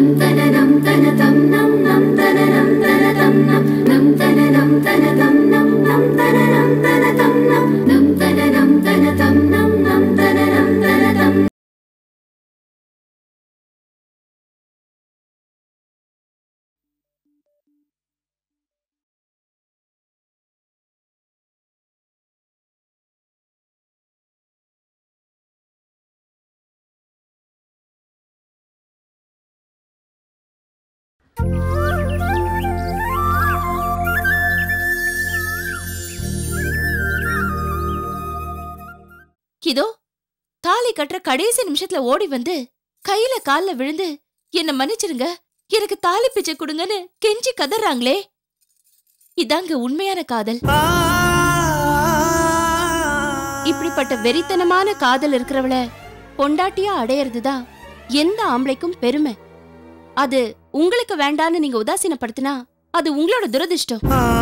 இதோ தாலி கட்டுற கடைசி நிமிஷத்துல ஓடி வந்து கையில கால்ல விழுந்து என்ன மன்னிச்சிருங்க எனக்கு தாலி பிச்சை கொடுங்கன்னு கெஞ்சி கதறாங்களே இதாங்க உண்மையான காதல் இப்படிப்பட்ட வெறித்தனமான காதல் இருக்கிறவள பொண்டாட்டியா அடையறதுதான் எந்த ஆம்பளைக்கும் பெருமை அது உங்களுக்கு வேண்டான்னு நீங்க உதாசீனப்படுத்தினா அது உங்களோட துரதிர்ஷ்டம்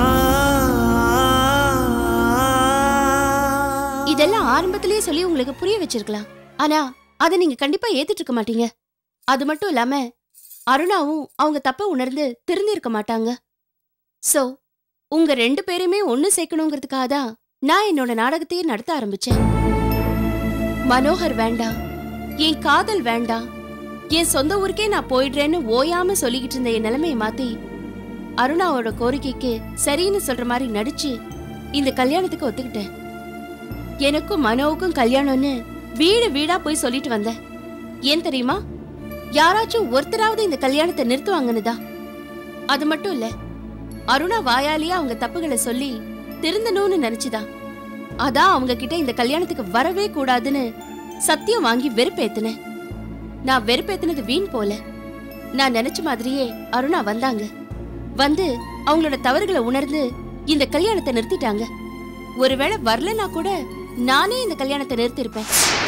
இதெல்லாம் ஆரம்பத்திலேயே சொல்லி உங்களுக்கு புரிய வச்சிருக்கலாம் ஆனா அதை நீங்க கண்டிப்பா ஏத்துட்டு இருக்க மாட்டீங்க அது மட்டும் இல்லாம அருணாவும் அவங்க தப்ப உணர்ந்து திருந்திருக்க மாட்டாங்க சோ உங்க ரெண்டு பேரையுமே ஒண்ணு சேர்க்கணுங்கிறதுக்காக தான் நான் என்னோட நாடகத்தையே நடத்த ஆரம்பிச்சேன் மனோகர் வேண்டாம் என் காதல் வேண்டாம் என் சொந்த ஊருக்கே நான் போயிடுறேன்னு ஓயாம சொல்லிக்கிட்டு இருந்த என் நிலைமையை மாத்தி அருணாவோட கோரிக்கைக்கு சரின்னு சொல்ற மாதிரி நடிச்சு இந்த கல்யாணத்துக்கு ஒத்துக்கிட்டேன் எனக்கும் மனோவுக்கும் கல்யாணம்னு வீடு வீடா போய் சொல்லிட்டு வந்தேன் ஏன் தெரியுமா யாராச்சும் ஒருத்தராவது இந்த கல்யாணத்தை நிறுத்துவாங்கன்னு தான் அது மட்டும் இல்ல அருணா வாயாலேயே அவங்க தப்புகளை சொல்லி திருந்தணும்னு நினைச்சுதான் அதான் அவங்க கிட்ட இந்த கல்யாணத்துக்கு வரவே கூடாதுன்னு சத்தியம் வாங்கி வெறுப்பேத்துனேன் நான் வெறுப்பேத்துனது வீண் போல நான் நினைச்ச மாதிரியே அருணா வந்தாங்க வந்து அவங்களோட தவறுகளை உணர்ந்து இந்த கல்யாணத்தை நிறுத்திட்டாங்க ஒருவேளை வரலனா கூட நானே இந்த கல்யாணத்தை நிறுத்திருப்பேன்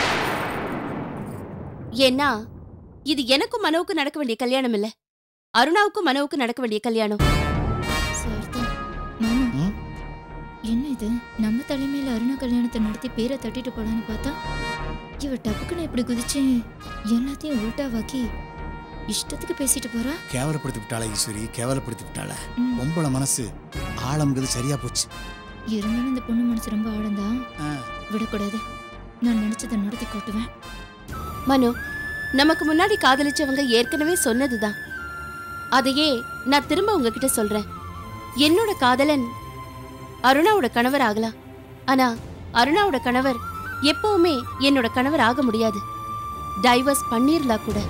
ஏன்னா இது எனக்கும் மனோவுக்கும் நடக்க வேண்டிய கல்யாணம் இல்ல அருணாவுக்கும் மனோவுக்கும் நடக்க வேண்டிய கல்யாணம் சார்தா மாமா ம்? என்ன இது நம்ம தலைமையில அருணா கல்யாணத்தை நடத்தி பேரை தட்டிட்டு போலான்னு பார்த்தா இவ டப்புக்குன்னு இப்படி குதிச்சு எல்லாத்தையும் உல்டாவாக்கி இஷ்டத்துக்கு பேசிட்டு போறா கேவலப்படுத்தி விட்டாளா ஈஸ்வரி கேவலப்படுத்தி விட்டாளா ம். பொம்பளை மனசு ஆழம்ங்கிறது சரியா போச்சு இருந்தாலும் இந்த பொண்ணு மனசு ரொம்ப ஆழந்தா ஆ. விடக்கூடாது நான் நினைச்சதை நடத்தி காட்டுவேன் மனோ நமக்கு முன்னாடி காதலிச்சவங்க ஏற்கனவே சொன்னதுதான் அதையே நான் திரும்ப உங்ககிட்ட சொல்றேன் என்னோட காதலன் அருணாவோட கணவர் ஆகலாம் ஆனா அருணாவோட கணவர் எப்பவுமே என்னோட கணவர் ஆக முடியாது டைவர்ஸ் பண்ணிரலாம் கூட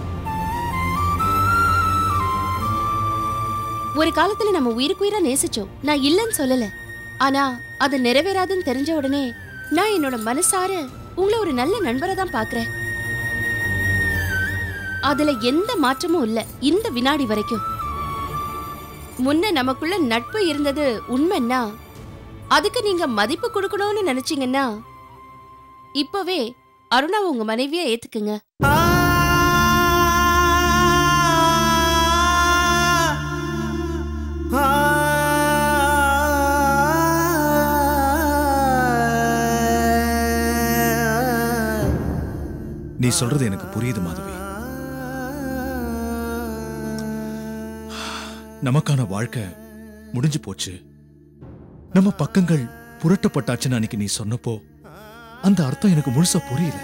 ஒரு காலத்துல நம்ம உயிருக்குயிரா நேசிச்சோம் நான் இல்லைன்னு சொல்லல ஆனா அது நிறைவேறாதுன்னு தெரிஞ்ச உடனே நான் என்னோட மனசார உங்களை ஒரு நல்ல நண்பரை தான் பாக்குறேன் அதுல எந்த மாற்றமும் இல்ல இந்த வினாடி வரைக்கும் முன்ன நமக்குள்ள நட்பு இருந்தது உண்மைன்னா அதுக்கு நீங்க மதிப்பு கொடுக்கணும்னு நினைச்சீங்கன்னா இப்பவே அருணாவை உங்க மனைவியா ஏத்துக்குங்க நீ சொல்றது எனக்கு புரியுது மாதவி நமக்கான வாழ்க்கை முடிஞ்சு போச்சு நம்ம பக்கங்கள் புரட்டப்பட்டாச்சுன்னு அன்னைக்கு நீ சொன்னப்போ அந்த அர்த்தம் எனக்கு முழுசா புரியல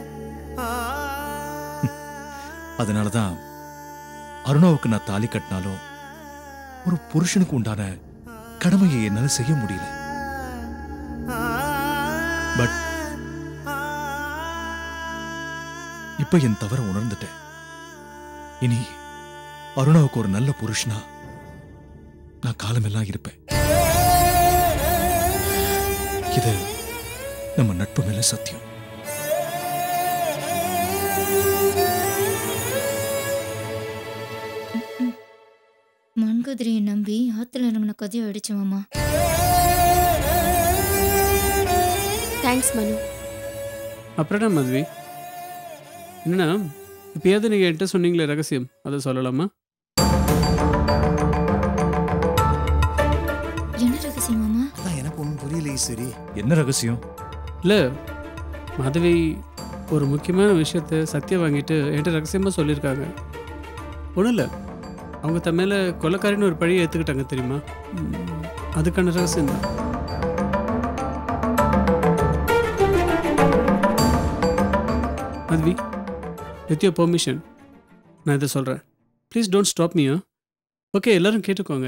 அதனாலதான் அருணாவுக்கு நான் தாலி கட்டினாலும் ஒரு புருஷனுக்கு உண்டான கடமையை என்னால செய்ய முடியல பட் இப்ப என் தவற உணர்ந்துட்டேன் இனி அருணாவுக்கு ஒரு நல்ல புருஷனா நான் காலமெல்லாம் இருப்பேன் இது நம்ம நட்பு மேல சத்தியம் மண்குதிரையை நம்பி ஆத்துல இறங்கின கதையை அடிச்சு மாமா தேங்க்ஸ் மனு அப்புறம் என்ன மதுவி என்னன்னா இப்பயாவது நீங்கள் என்கிட்ட சொன்னீங்களே ரகசியம் அதை சொல்லலாமா என்ன ரகசியம் மாமா அதான் எனக்கு ஒன்றும் புரியல ஈஸ்வரி என்ன ரகசியம் இல்லை மாதவி ஒரு முக்கியமான விஷயத்த சத்தியம் வாங்கிட்டு என்கிட்ட ரகசியமாக சொல்லியிருக்காங்க ஒன்றும் இல்லை அவங்க தன் மேலே கொலைக்காரின்னு ஒரு பழியை ஏற்றுக்கிட்டாங்க தெரியுமா ம், அதுக்கான ரகசியம் தான் மத்வி வித் யோர் பெர்மிஷன் நான் இதை சொல்கிறேன் please don't stop me okay எல்லாரும் கேட்டுக்கோங்க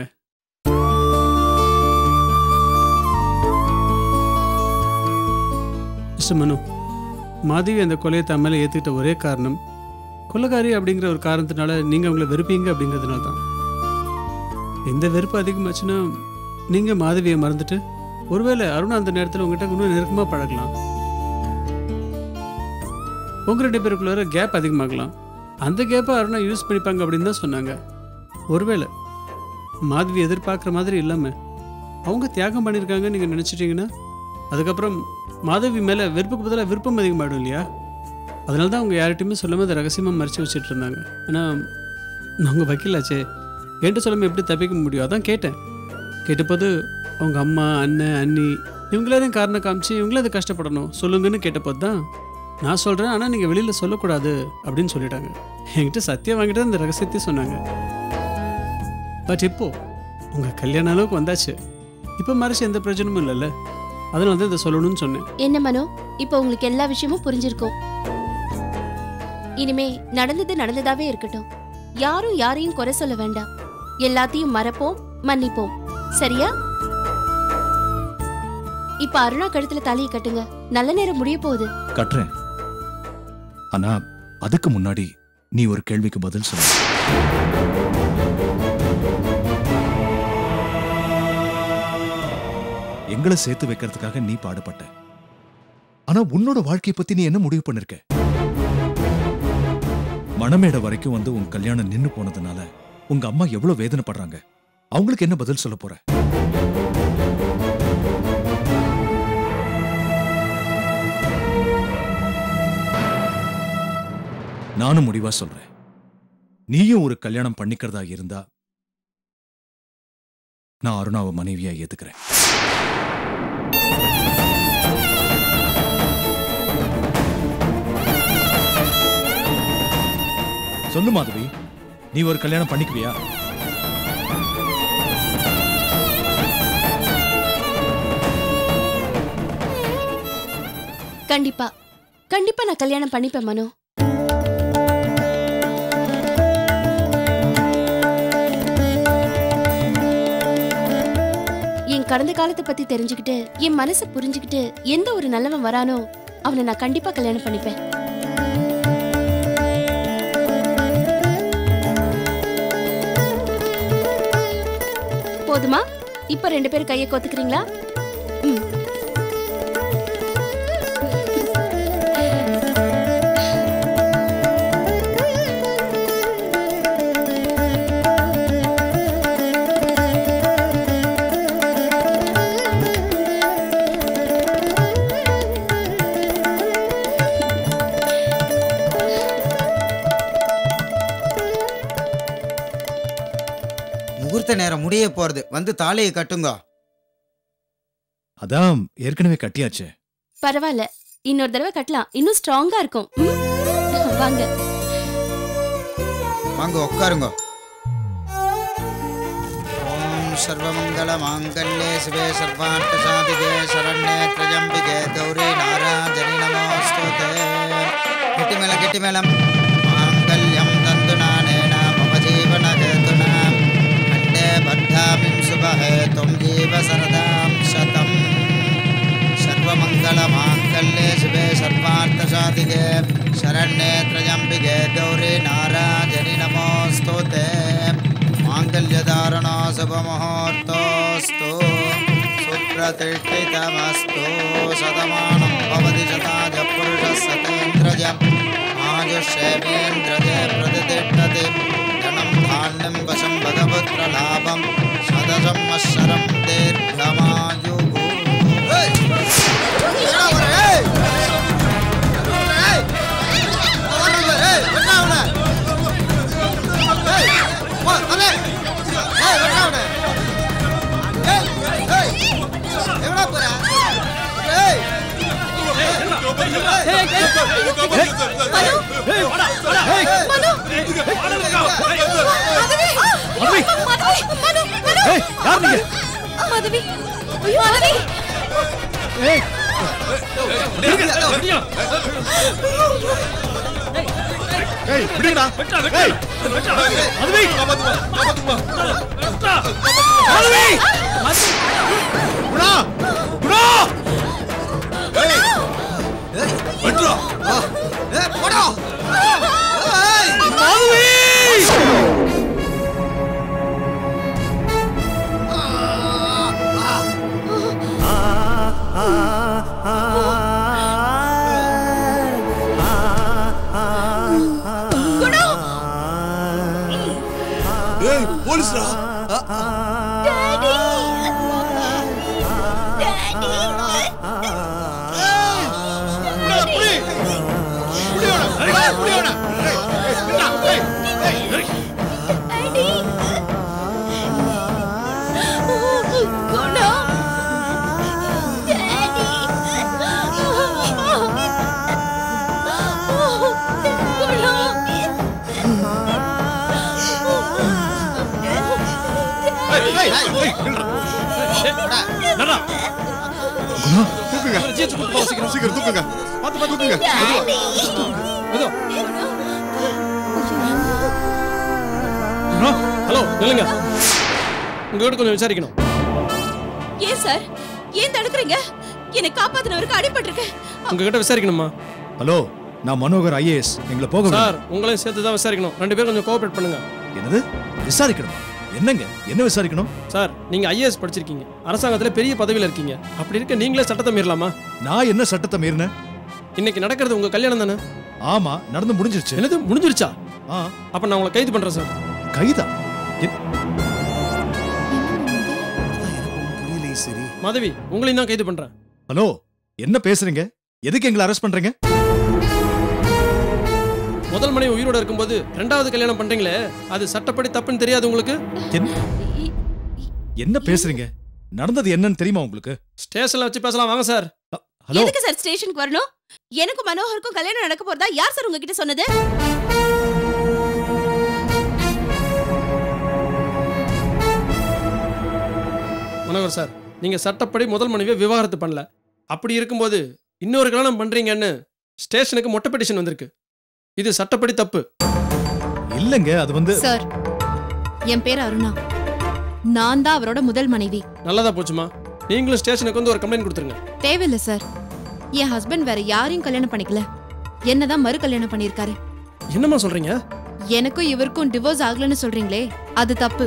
மிஸ்டர் மனு மாதவி அந்த கொலையை தன் மேலே ஏற்றுக்கிட்ட ஒரே காரணம் கொலைக்காரி அப்படிங்கிற ஒரு காரணத்தினால நீங்கள் அவங்கள வெறுப்பீங்க அப்படிங்கிறதுனால தான் எந்த வெறுப்பு அதிகமாச்சுன்னா நீங்கள் மாதவியை மறந்துட்டு ஒருவேளை அருணா அந்த நேரத்தில் உங்ககிட்ட இன்னும் நெருக்கமாக பழகலாம் உங்க ரெண்டு பேருக்குள்ளார கேப் அதிகமாகலாம் அந்த கேப்பை அருணா யூஸ் பண்ணிப்பாங்க அப்படின்னு தான் சொன்னாங்க ஒருவேளை மாதவி எதிர்பார்க்குற மாதிரி இல்லாமல் அவங்க தியாகம் பண்ணியிருக்காங்கன்னு நீங்கள் நினச்சிட்டிங்கன்னா அதுக்கப்புறம் மாதவி மேலே வெறுப்புக்கு பதிலாக விருப்பம் அதிகமாகிடும் இல்லையா அதனால தான் அவங்க யார்கிட்டையுமே சொல்லாமல் அதை ரகசியமாக மறைச்சு வச்சுட்டு இருந்தாங்க ஏன்னா நாங்கள் வக்கீலாச்சே என்கிட்ட சொல்லாமல் எப்படி தப்பிக்க முடியும் அதான் கேட்டேன் கேட்டபோது அவங்க அம்மா அண்ணன் அண்ணி இவங்களே காரணம் காமிச்சு இவங்களே அதை கஷ்டப்படணும் சொல்லுங்கன்னு கேட்டபோது தான் நான் சொல்கிறேன் ஆனால் நீங்கள் வெளியில் சொல்லக்கூடாது அப்படின்னு சொல்லிட்டாங்க என்கிட்ட சத்தியம் வாங்கிட்டு தான் இந்த ரகசியத்தையும் சொன்னாங்க பட் இப்போ உங்கள் கல்யாண அளவுக்கு வந்தாச்சு இப்போ மறைச்சு எந்த பிரயோஜனமும் இல்லைல்ல அதனால தான் இதை சொல்லணும்னு சொன்னேன் என்ன மனோ இப்போ உங்களுக்கு எல்லா விஷயமும் புரிஞ்சிருக்கும் இனிமே நடந்தது நடந்ததாவே இருக்கட்டும் யாரும் யாரையும் குறை சொல்ல வேண்டாம் எல்லாத்தையும் மறப்போம் மன்னிப்போம் சரியா இப்ப அருணா கழுத்துல தலையை கட்டுங்க நல்ல நேரம் முடிய போகுது கட்டுறேன் ஆனா அதுக்கு முன்னாடி நீ ஒரு கேள்விக்கு பதில் சொல்லு எங்களை சேர்த்து வைக்கிறதுக்காக நீ பாடுபட்ட ஆனா உன்னோட வாழ்க்கைய பத்தி நீ என்ன முடிவு பண்ணிருக்க மணமேடை வரைக்கும் வந்து உன் கல்யாணம் நின்னு போனதுனால உங்க அம்மா எவ்வளவு வேதனைப்படுறாங்க அவங்களுக்கு என்ன பதில் சொல்ல போற நானும் முடிவா சொல்றேன் நீயும் ஒரு கல்யாணம் பண்ணிக்கிறதா இருந்தா நான் அருணாவை மனைவியா ஏத்துக்கிறேன் சொல்லு மாதவி நீ ஒரு கல்யாணம் பண்ணிக்குவியா கண்டிப்பா கண்டிப்பா நான் கல்யாணம் பண்ணிப்பேன் மனோ என் கடந்த காலத்தை பத்தி தெரிஞ்சுக்கிட்டு என் மனசை புரிஞ்சுக்கிட்டு எந்த ஒரு நல்லவன் வரானோ அவனை நான் கண்டிப்பா கல்யாணம் பண்ணிப்பேன் போதுமா இப்ப ரெண்டு பேரும் கையை கோத்துக்கிறீங்களா ம் முகூர்த்த நேரம் முடிய போறது வந்து தாலியை கட்டுங்க அதான் ஏற்கனவே கட்டியாச்சே பரவாயில்ல இன்னொரு தடவை கட்டலாம் இன்னும் ஸ்ட்ராங்கா இருக்கும் ம்? வாங்க வாங்க உட்காருங்க ஓம் சர்வமங்கள மாங்கல்யே சிவே சர்வார்த்த சாதிகே சரண்யே திரஜம்பிகே கௌரி நாராஜனி நமோஸ்துதே கெட்டி மேல கெட்டி மேலம் மாங்கல்யம் தந்து நானேன மம ஜீவன கேதுனா கண்டே பத்தாமின் சுபஹே தும் ஜீவ சரதாம் சதம் सर्वमङ्गलमाङ्गल्ये शिवे सर्वार्थसाधिके शरण्ये त्र्यम्बिके गौरी नाराजनि नमोऽस्तु ते माङ्गल्यधारणो शुभमुहूर्तोऽस्तु सुप्रतिष्ठितमस्तु शतमानं भवति शताज पुरुषः सतेन्द्रज आजुष्येवेन्द्रजे प्रतिष्ठति धनं धान्यं वशं भगपुत्रलाभं शतसंवत्सरं दीर्घमायुः Hey! மனோ ஏய், யார் நீங்க மாதவி ஐயோ மாதவி ஏய் விடுங்கடா ஏய் மதுவை குணா குணா வெட்றா ஏய், போடா ஏய், மதுவை ஏய் போலீஸ்டா குணா தூக்குங்க சீக்கிரம் சீக்கிரம் தூக்குங்க பார்த்து பார்த்து தூக்குங்க மெதுவா. குணா ஹலோ நில்லுங்க உங்ககிட்ட கொஞ்சம் விசாரிக்கணும் ஏன் சார் ஏன் தடுக்கிறீங்க என்னை காப்பாத்தினவருக்கு அடிபட்டிருக்கு உங்ககிட்ட விசாரிக்கணுமா ஹலோ நான் மனோகர் ஐஏஎஸ் எங்களை போக விடுங்க. சார் உங்களையும் சேர்த்து தான் விசாரிக்கணும் ரெண்டு பேரும் கொஞ்சம் கோஆபரேட் பண்ணுங்க என்னது விசாரிக்கணும் என்னங்க என்ன விசாரிக்கணும் சார் நீங்க ஐஏஎஸ் படிச்சிருக்கீங்க அரசாங்கத்துல பெரிய பதவியில இருக்கீங்க அப்படி இருக்க நீங்களே சட்டத்தை மீறலாமா நான் என்ன சட்டத்தை மீறினேன் இன்னைக்கு நடக்கிறது உங்க கல்யாணம் தானே ஆமா நடந்து முடிஞ்சிருச்சு என்னது முடிஞ்சிருச்சா ஆ அப்ப நான் உங்களை கைது பண்றேன் சார் கைதா என்- அதான் எனக்கு ஒண்ணும் புரியல ஈஸ்வரி மாதவி உங்களையும் தான் கைது பண்றேன் ஹலோ என்ன பேசுறீங்க எதுக்கு எங்களை அரெஸ்ட் பண்றீங்க முதல் மனைவி உயிரோட இருக்கும்போது ரெண்டாவது கல்யாணம் பண்றீங்களே அது சட்டப்படி தப்புன்னு தெரியாது உங்களுக்கு என்ன என்ன பேசுறீங்க நடந்தது என்னன்னு தெரியுமா உங்களுக்கு ஸ்டேஷன்ல வச்சு பேசலாம் வாங்க சார் ஹலோ எதுக்கு சார் ஸ்டேஷனுக்கு வரணும் எனக்கும் மனோகருக்கும் கல்யாணம் நடக்க போறதா யார் சார் உங்ககிட்ட சொன்னது மனோகர் சார் நீங்க சட்டப்படி முதல் மனைவியை விவாகரத்து பண்ணல அப்படி இருக்கும்போது இன்னொரு கல்யாணம் பண்றீங்கன்னு ஸ்டேஷனுக்கு மொட்டை பெட்டிஷன் வந்திருக்கு இது சட்டப்படி தப்பு இல்லங்க அது வந்து சார் என் பேர் அருணா நான் தான் அவரோட முதல் மனைவி நல்லதா போச்சுமா நீங்களும் ஸ்டேஷனுக்கு வந்து ஒரு கம்ப்ளைண்ட் கொடுத்துருங்க தேவையில்லை சார் என் ஹஸ்பண்ட் வேற யாரையும் கல்யாணம் பண்ணிக்கல என்னதான் மறு கல்யாணம் பண்ணியிருக்காரு என்னம்மா சொல்றீங்க எனக்கும் இவருக்கும் டிவோர்ஸ் ஆகலன்னு சொல்றீங்களே அது தப்பு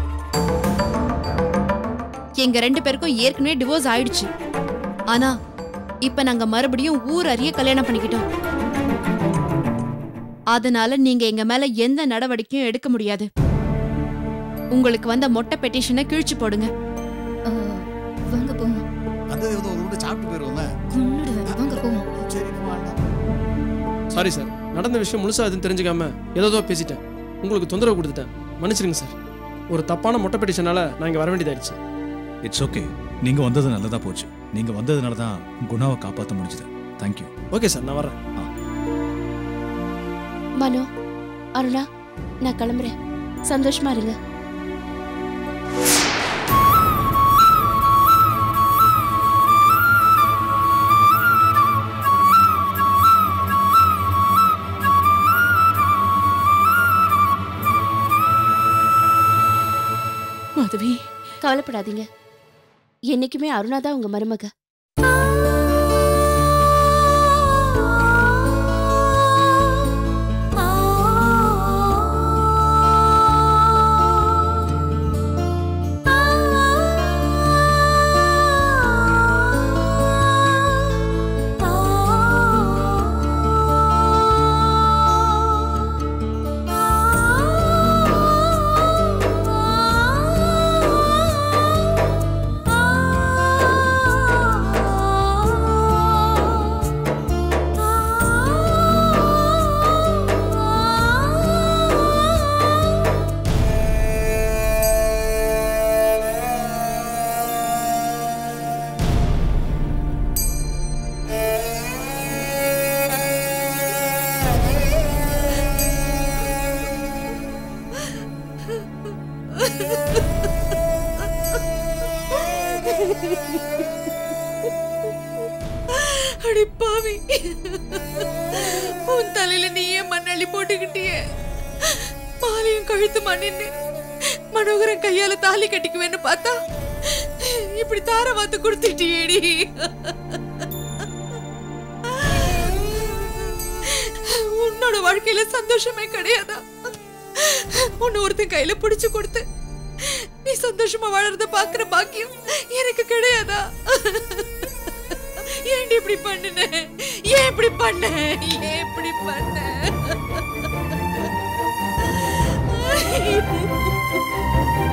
எங்க ரெண்டு பேருக்கும் ஏற்கனவே டிவோர்ஸ் ஆயிடுச்சு ஆனா இப்ப நாங்க மறுபடியும் ஊர் அறிய கல்யாணம் பண்ணிக்கிட்டோம் அதனால நீங்க எங்க மேல எந்த நடவடிக்கையும் எடுக்க முடியாது உங்களுக்கு வந்த மொட்டை பெட்டிஷனை கிழிச்சு போடுங்க ஆ, வாங்க போவோம் அந்த ஏதோ ஒரு வீட்டு சாப்பிட்டு போயிருவோமே கொன்னுடுவேன் வாங்க போவோம் சரி போவாண்டா சாரி சார் நடந்த விஷயம் முழுசா எதுவும் தெரிஞ்சுக்காம ஏதோ பேசிட்டேன் உங்களுக்கு தொந்தரவு கொடுத்துட்டேன் மன்னிச்சிருங்க சார் ஒரு தப்பான மொட்டை பெட்டிஷனால நான் இங்க வர வேண்டியதாயிடுச்சு இட்ஸ் ஓகே நீங்க வந்தது நல்லதா போச்சு நீங்க வந்ததுனால தான் குணாவை காப்பாற்ற முடிஞ்சது தேங்க்யூ ஓகே சார் நான் வரேன் மனோ அருணா நான் கிளம்புறேன் சந்தோஷமா இருங்க மாதவி கவலைப்படாதீங்க என்னைக்குமே அருணா தான் உங்க மருமக ஆ அடி பாவி உன் தலையில நீயே மண்ணள்ளி போட்டுக்கிட்டியே மாலையும் கழுத்து மண்ணின்னு மனோகரன் கையால தாலி கட்டிக்குவேன்னு பார்த்தா இப்படி தார வாத்து கொடுத்துட்டியேடி உன்னோட வாழ்க்கையில சந்தோஷமே கிடையாதா உன்னை ஒருத்தன் கையில பிடிச்சு கொடுத்து நீ சந்தோஷமா வாழறத பாக்குற பாக்கியம் எனக்கு கிடையாதா ஏன்டி இப்படி பண்ணுன ஏன் இப்படி பண்ண ஏன் இப்படி பண்ண